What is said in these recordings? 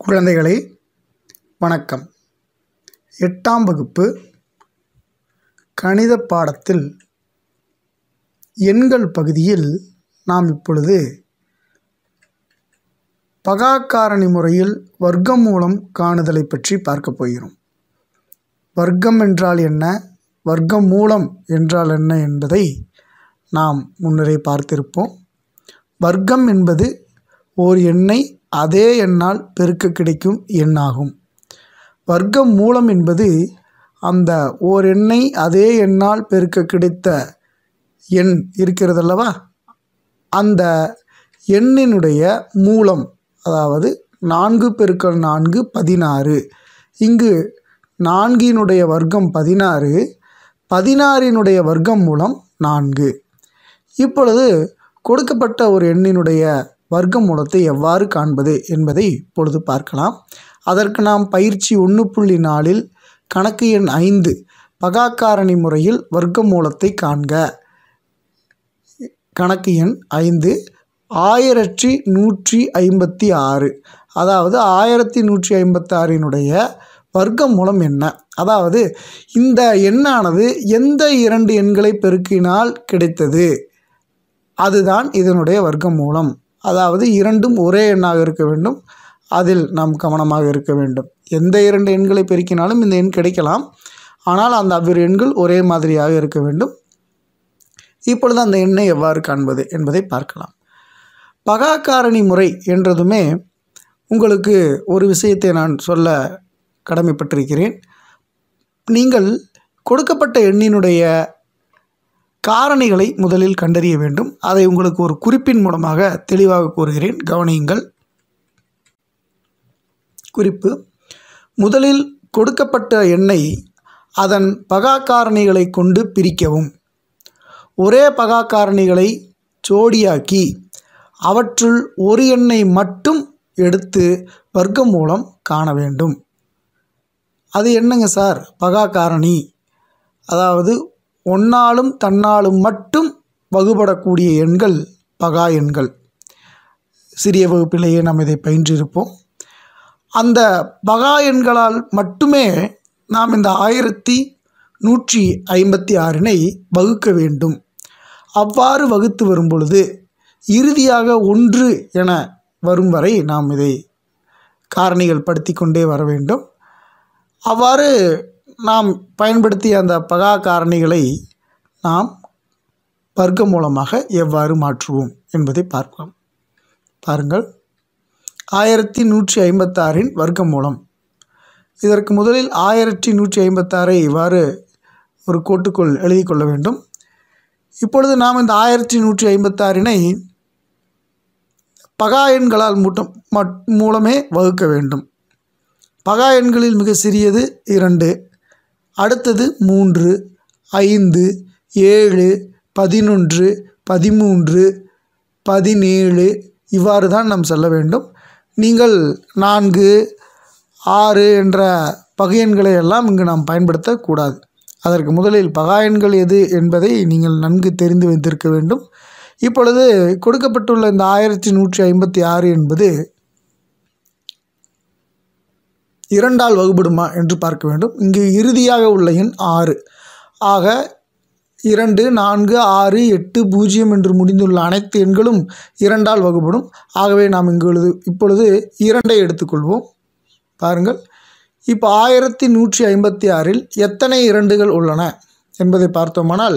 குழந்தைகளே வணக்கம் எட்டாம் வகுப்பு கணித பாடத்தில் எண்கள் பகுதியில் நாம் இப்பொழுது பகாக்காரணி முறையில் வர்க்கமூலம் காணுதலை பற்றி பார்க்கப் போகிறோம் வர்க்கம் என்றால் என்ன வர்க்கமூலம் என்றால் என்ன என்பதை நாம் முன்னரே பார்த்திருப்போம் வர்க்கம் என்பது ஓர் எண்ணை அதே எண்ணால் பெருக்க கிடைக்கும் எண்ணாகும் வர்க்க மூலம் என்பது அந்த ஓர் எண்ணை அதே எண்ணால் பெருக்க கிடைத்த எண் இருக்கிறதல்லவா அந்த எண்ணினுடைய மூலம் அதாவது நான்கு பெருக்கல் நான்கு பதினாறு இங்கு நான்கினுடைய வர்க்கம் பதினாறு பதினாறினுடைய வர்க்கம் மூலம் நான்கு இப்பொழுது கொடுக்கப்பட்ட ஒரு எண்ணினுடைய வர்க்க மூலத்தை எவ்வாறு காண்பது என்பதை இப்பொழுது பார்க்கலாம் அதற்கு நாம் பயிற்சி ஒன்று புள்ளி நாலில் கணக்கு எண் ஐந்து பகாக்காரணி முறையில் வர்க்க மூலத்தை காண்க கணக்கு எண் ஐந்து ஆயிரத்தி நூற்றி ஐம்பத்தி ஆறு அதாவது ஆயிரத்தி நூற்றி ஐம்பத்தாறினுடைய வர்க்க மூலம் என்ன அதாவது இந்த எண்ணானது எந்த இரண்டு எண்களை பெருக்கினால் கிடைத்தது அதுதான் இதனுடைய வர்க்க மூலம் அதாவது இரண்டும் ஒரே எண்ணாக இருக்க வேண்டும் அதில் நாம் கவனமாக இருக்க வேண்டும் எந்த இரண்டு எண்களை பெருக்கினாலும் இந்த எண் கிடைக்கலாம் ஆனால் அந்த அவ்விரு எண்கள் ஒரே மாதிரியாக இருக்க வேண்டும் இப்பொழுது அந்த எண்ணை எவ்வாறு காண்பது என்பதை பார்க்கலாம் பகாக்காரணி முறை என்றதுமே உங்களுக்கு ஒரு விஷயத்தை நான் சொல்ல கடமைப்பட்டிருக்கிறேன் நீங்கள் கொடுக்கப்பட்ட எண்ணினுடைய காரணிகளை முதலில் கண்டறிய வேண்டும் அதை உங்களுக்கு ஒரு குறிப்பின் மூலமாக தெளிவாக கூறுகிறேன் கவனியுங்கள் குறிப்பு முதலில் கொடுக்கப்பட்ட எண்ணை அதன் பகாக்காரணிகளை கொண்டு பிரிக்கவும் ஒரே பகாக்காரணிகளை ஜோடியாக்கி அவற்றுள் ஒரு எண்ணை மட்டும் எடுத்து வர்க்க மூலம் காண வேண்டும் அது என்னங்க சார் பகாக்காரணி அதாவது ஒன்னாலும் தன்னாலும் மட்டும் வகுபடக்கூடிய எண்கள் பகா எண்கள் சிறிய வகுப்பிலேயே நாம் இதை பயின்றிருப்போம் அந்த பகா எண்களால் மட்டுமே நாம் இந்த ஆயிரத்தி நூற்றி ஐம்பத்தி ஆறினை வகுக்க வேண்டும் அவ்வாறு வகுத்து வரும் பொழுது இறுதியாக ஒன்று என வரும் வரை நாம் இதை காரணிகள் படுத்தி கொண்டே வர வேண்டும் அவ்வாறு நாம் பயன்படுத்திய அந்த பகா காரணிகளை நாம் வர்க்க மூலமாக எவ்வாறு மாற்றுவோம் என்பதை பார்க்கலாம் பாருங்கள் ஆயிரத்தி நூற்றி ஐம்பத்தாறின் வர்க்க மூலம் இதற்கு முதலில் ஆயிரத்தி நூற்றி ஐம்பத்தாறை இவ்வாறு ஒரு கோட்டுக்குள் எழுதி கொள்ள வேண்டும் இப்பொழுது நாம் இந்த ஆயிரத்தி நூற்றி ஐம்பத்தாறினை பகா எண்களால் மூட்டம் மட் மூலமே வகுக்க வேண்டும் பகா எண்களில் மிக சிறியது இரண்டு அடுத்தது மூன்று ஐந்து ஏழு பதினொன்று பதிமூன்று பதினேழு இவ்வாறு தான் நாம் செல்ல வேண்டும் நீங்கள் நான்கு ஆறு என்ற பகையன்களை எல்லாம் இங்கு நாம் பயன்படுத்தக்கூடாது அதற்கு முதலில் பகாயன்கள் எது என்பதை நீங்கள் நன்கு தெரிந்து வைத்திருக்க வேண்டும் இப்பொழுது கொடுக்கப்பட்டுள்ள இந்த ஆயிரத்தி நூற்றி ஐம்பத்தி ஆறு என்பது இரண்டால் வகுபடுமா என்று பார்க்க வேண்டும் இங்கு இறுதியாக உள்ள எண் ஆறு ஆக இரண்டு நான்கு ஆறு எட்டு பூஜ்ஜியம் என்று முடிந்துள்ள அனைத்து எண்களும் இரண்டால் வகுப்படும் ஆகவே நாம் இங்கு இப்பொழுது இரண்டை எடுத்துக்கொள்வோம் பாருங்கள் இப்போ ஆயிரத்தி நூற்றி ஐம்பத்தி ஆறில் எத்தனை இரண்டுகள் உள்ளன என்பதை பார்த்தோமானால்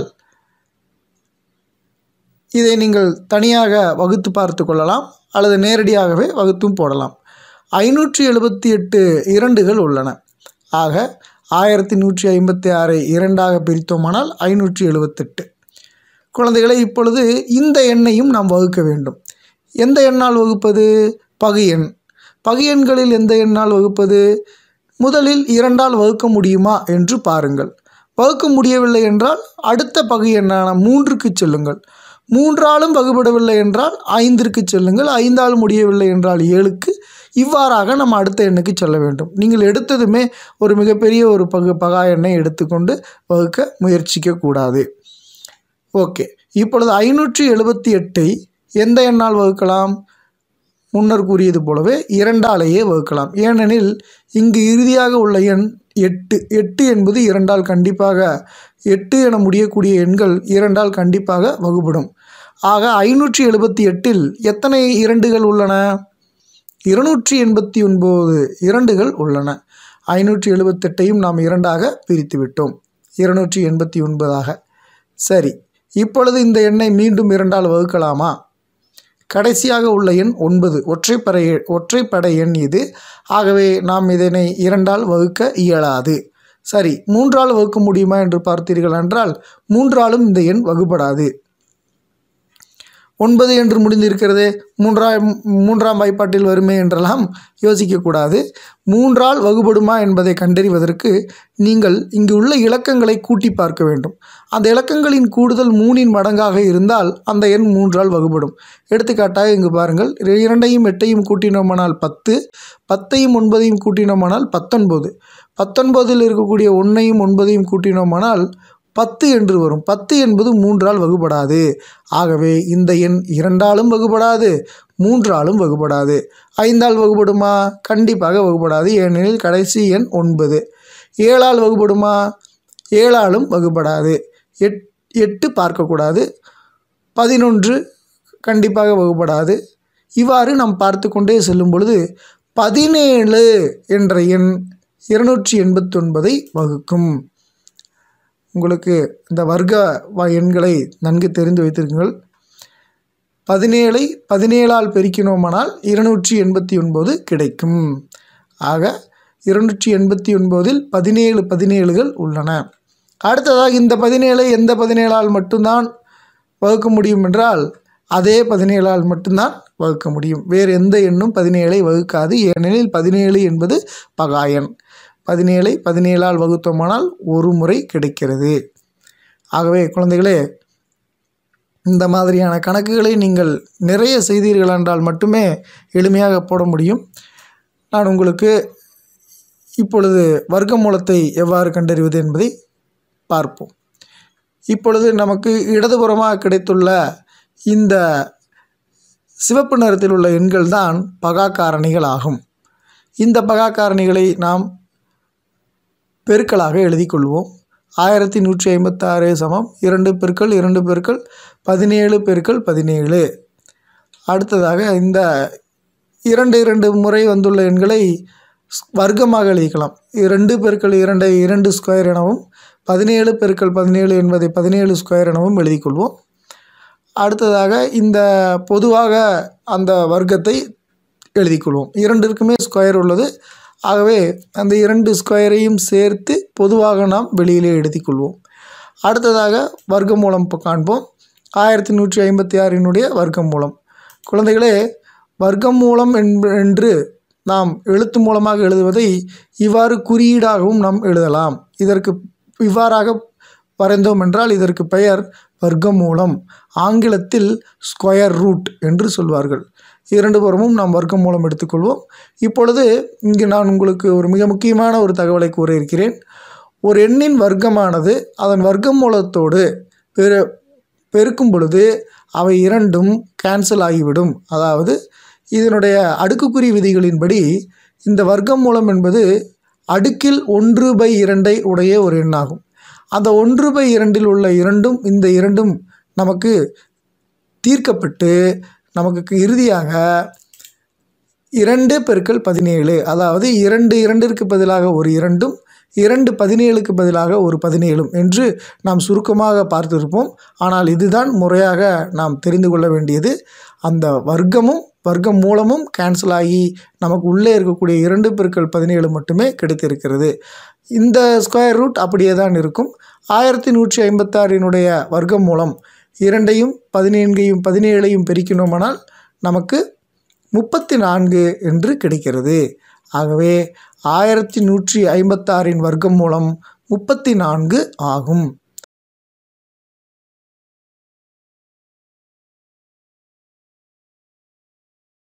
இதை நீங்கள் தனியாக வகுத்து பார்த்து கொள்ளலாம் அல்லது நேரடியாகவே வகுத்தும் போடலாம் ஐநூற்றி எழுபத்தி எட்டு இரண்டுகள் உள்ளன ஆக ஆயிரத்தி நூற்றி ஐம்பத்தி ஆறை இரண்டாக பிரித்தோமானால் ஐநூற்றி எழுபத்தெட்டு குழந்தைகளை இப்பொழுது இந்த எண்ணையும் நாம் வகுக்க வேண்டும் எந்த எண்ணால் வகுப்பது பகு எண் பகு எண்களில் எந்த எண்ணால் வகுப்பது முதலில் இரண்டால் வகுக்க முடியுமா என்று பாருங்கள் வகுக்க முடியவில்லை என்றால் அடுத்த பகு எண்ணான மூன்றுக்கு செல்லுங்கள் மூன்றாலும் வகுபடவில்லை என்றால் ஐந்திற்கு செல்லுங்கள் ஐந்தாலும் முடியவில்லை என்றால் ஏழுக்கு இவ்வாறாக நம்ம அடுத்த எண்ணுக்கு செல்ல வேண்டும் நீங்கள் எடுத்ததுமே ஒரு மிகப்பெரிய ஒரு பகு பகா எண்ணை எடுத்துக்கொண்டு வகுக்க முயற்சிக்க கூடாது ஓகே இப்பொழுது ஐநூற்றி எழுபத்தி எட்டை எந்த எண்ணால் வகுக்கலாம் முன்னர் கூறியது போலவே இரண்டாலேயே வகுக்கலாம் ஏனெனில் இங்கு இறுதியாக உள்ள எண் எட்டு எட்டு என்பது இரண்டால் கண்டிப்பாக எட்டு என முடியக்கூடிய எண்கள் இரண்டால் கண்டிப்பாக வகுப்படும் ஆக ஐநூற்றி எழுபத்தி எட்டில் எத்தனை இரண்டுகள் உள்ளன இருநூற்றி எண்பத்தி ஒன்பது இரண்டுகள் உள்ளன ஐநூற்றி எழுபத்தெட்டையும் நாம் இரண்டாக பிரித்து விட்டோம் இருநூற்றி எண்பத்தி ஒன்பதாக சரி இப்பொழுது இந்த எண்ணை மீண்டும் இரண்டால் வகுக்கலாமா கடைசியாக உள்ள எண் ஒன்பது ஒற்றைப்படை ஒற்றைப்படை எண் இது ஆகவே நாம் இதனை இரண்டால் வகுக்க இயலாது சரி மூன்றால் வகுக்க முடியுமா என்று பார்த்தீர்கள் என்றால் மூன்றாலும் இந்த எண் வகுப்படாது ஒன்பது என்று முடிந்திருக்கிறதே மூன்றாம் மூன்றாம் வாய்ப்பாட்டில் வருமே என்றெல்லாம் யோசிக்கக்கூடாது மூன்றால் வகுபடுமா என்பதை கண்டறிவதற்கு நீங்கள் இங்கு உள்ள இலக்கங்களை கூட்டி பார்க்க வேண்டும் அந்த இலக்கங்களின் கூடுதல் மூணின் மடங்காக இருந்தால் அந்த எண் மூன்றால் வகுபடும் எடுத்துக்காட்டாக இங்கு பாருங்கள் இரண்டையும் எட்டையும் கூட்டினோமானால் பத்து பத்தையும் ஒன்பதையும் கூட்டினோமானால் பத்தொன்பது பத்தொன்பதில் இருக்கக்கூடிய ஒன்றையும் ஒன்பதையும் கூட்டினோமானால் பத்து என்று வரும் பத்து என்பது மூன்றால் வகுபடாது ஆகவே இந்த எண் இரண்டாலும் வகுபடாது மூன்றாலும் வகுபடாது ஐந்தால் வகுபடுமா கண்டிப்பாக வகுபடாது ஏனெனில் கடைசி எண் ஒன்பது ஏழால் வகுபடுமா ஏழாலும் வகுபடாது எட் எட்டு பார்க்கக்கூடாது பதினொன்று கண்டிப்பாக வகுபடாது இவ்வாறு நாம் பார்த்து கொண்டே செல்லும் பொழுது பதினேழு என்ற எண் இருநூற்றி எண்பத்தொன்பதை வகுக்கும் உங்களுக்கு இந்த வர்க்க வ- எண்களை நன்கு தெரிந்து வைத்திருக்குங்கள் பதினேழை பதினேழால் பெருக்கினோமானால் இருநூற்றி எண்பத்தி ஒன்பது கிடைக்கும் ஆக இருநூற்றி எண்பத்தி ஒன்பதில் பதினேழு பதினேழுகள் உள்ளன அடுத்ததாக இந்த பதினேழை எந்த பதினேழால் மட்டும்தான் வகுக்க முடியும் என்றால் அதே பதினேழால் மட்டும்தான் வகுக்க முடியும் வேறு எந்த எண்ணும் பதினேழை வகுக்காது ஏனெனில் பதினேழு என்பது பகாயன் பதினேழை பதினேழால் வகுத்தோமானால் ஒரு முறை கிடைக்கிறது ஆகவே குழந்தைகளே இந்த மாதிரியான கணக்குகளை நீங்கள் நிறைய செய்தீர்கள் என்றால் மட்டுமே எளிமையாக போட முடியும் நான் உங்களுக்கு இப்பொழுது வர்க்க மூலத்தை எவ்வாறு கண்டறிவது என்பதை பார்ப்போம் இப்பொழுது நமக்கு இடதுபுறமாக கிடைத்துள்ள இந்த சிவப்பு நிறத்தில் உள்ள எண்கள் தான் பகா காரணிகள் ஆகும் இந்த பகா காரணிகளை நாம் பெருக்கலாக எழுதிக் கொள்வோம் ஆயிரத்தி நூற்றி ஐம்பத்தாறு சமம் இரண்டு பெருக்கள் இரண்டு பெருக்கள் பதினேழு பெருக்கள் பதினேழு அடுத்ததாக இந்த இரண்டு இரண்டு முறை வந்துள்ள எண்களை ஸ்- வர்க்கமாக எழுதிக்கலாம் இரண்டு பெருக்கள் இரண்டை இரண்டு ஸ்கொயர் எனவும் பதினேழு பெருக்கள் பதினேழு என்பதை பதினேழு ஸ்கொயர் எனவும் எழுதிக் கொள்வோம் அடுத்ததாக இந்த பொதுவாக அந்த வர்க்கத்தை எழுதிக்கொள்வோம் இரண்டிற்குமே ஸ்கொயர் உள்ளது ஆகவே அந்த இரண்டு ஸ்கொயரையும் சேர்த்து பொதுவாக நாம் வெளியிலே எழுதிக்கொள்வோம் அடுத்ததாக வர்க்கமூலம் இப்போ காண்போம் ஆயிரத்தி நூற்றி ஐம்பத்தி ஆறினுடைய வர்க்கமூலம் குழந்தைகளே வர்க்கமூலம் என்ப- என்று நாம் எழுத்து மூலமாக எழுதுவதை இவ்வாறு குறியீடாகவும் நாம் எழுதலாம் இதற்கு இவ்வாறாக வரைந்தோம் என்றால் இதற்கு பெயர் வர்க்கமூலம் ஆங்கிலத்தில் ஸ்கொயர் ரூட் என்று சொல்வார்கள் இரண்டு புறமும் நாம் வர்க்கமூலம் எடுத்துக்கொள்வோம் இப்பொழுது இங்கு நான் உங்களுக்கு ஒரு மிக முக்கியமான ஒரு தகவலை கூற இருக்கிறேன் ஒரு எண்ணின் வர்க்கமானது அதன் வர்க்கமூலத்தோடு பெரு பெருக்கும் பொழுது அவை இரண்டும் கேன்சல் ஆகிவிடும் அதாவது இதனுடைய அடுக்குக்குறி விதிகளின்படி இந்த வர்க்கமூலம் என்பது அடுக்கில் ஒன்று பை இரண்டை உடைய ஒரு எண்ணாகும் அந்த ஒன்று பை இரண்டில் உள்ள இரண்டும் இந்த இரண்டும் நமக்கு தீர்க்கப்பட்டு நமக்கு இறுதியாக இரண்டு பெருக்கல் பதினேழு அதாவது இரண்டு இரண்டிற்கு பதிலாக ஒரு இரண்டும் இரண்டு பதினேழுக்கு பதிலாக ஒரு பதினேழும் என்று நாம் சுருக்கமாக பார்த்திருப்போம் ஆனால் இதுதான் முறையாக நாம் தெரிந்து கொள்ள வேண்டியது அந்த வர்க்கமும் வர்க்கம் மூலமும் கேன்சல் ஆகி நமக்கு உள்ளே இருக்கக்கூடிய இரண்டு பெருக்கல் பதினேழு மட்டுமே கிடைத்திருக்கிறது இந்த ஸ்கொயர் ரூட் அப்படியே தான் இருக்கும் ஆயிரத்தி நூற்றி ஐம்பத்தாறினுடைய வர்க்கம் மூலம் இரண்டையும் பதினேழையும் பதினேழையும் பெருக்கினோமானால் நமக்கு முப்பத்தி நான்கு என்று கிடைக்கிறது ஆகவே ஆயிரத்தி நூற்றி ஐம்பத்தாறின் வர்க்கம் மூலம் முப்பத்தி நான்கு ஆகும்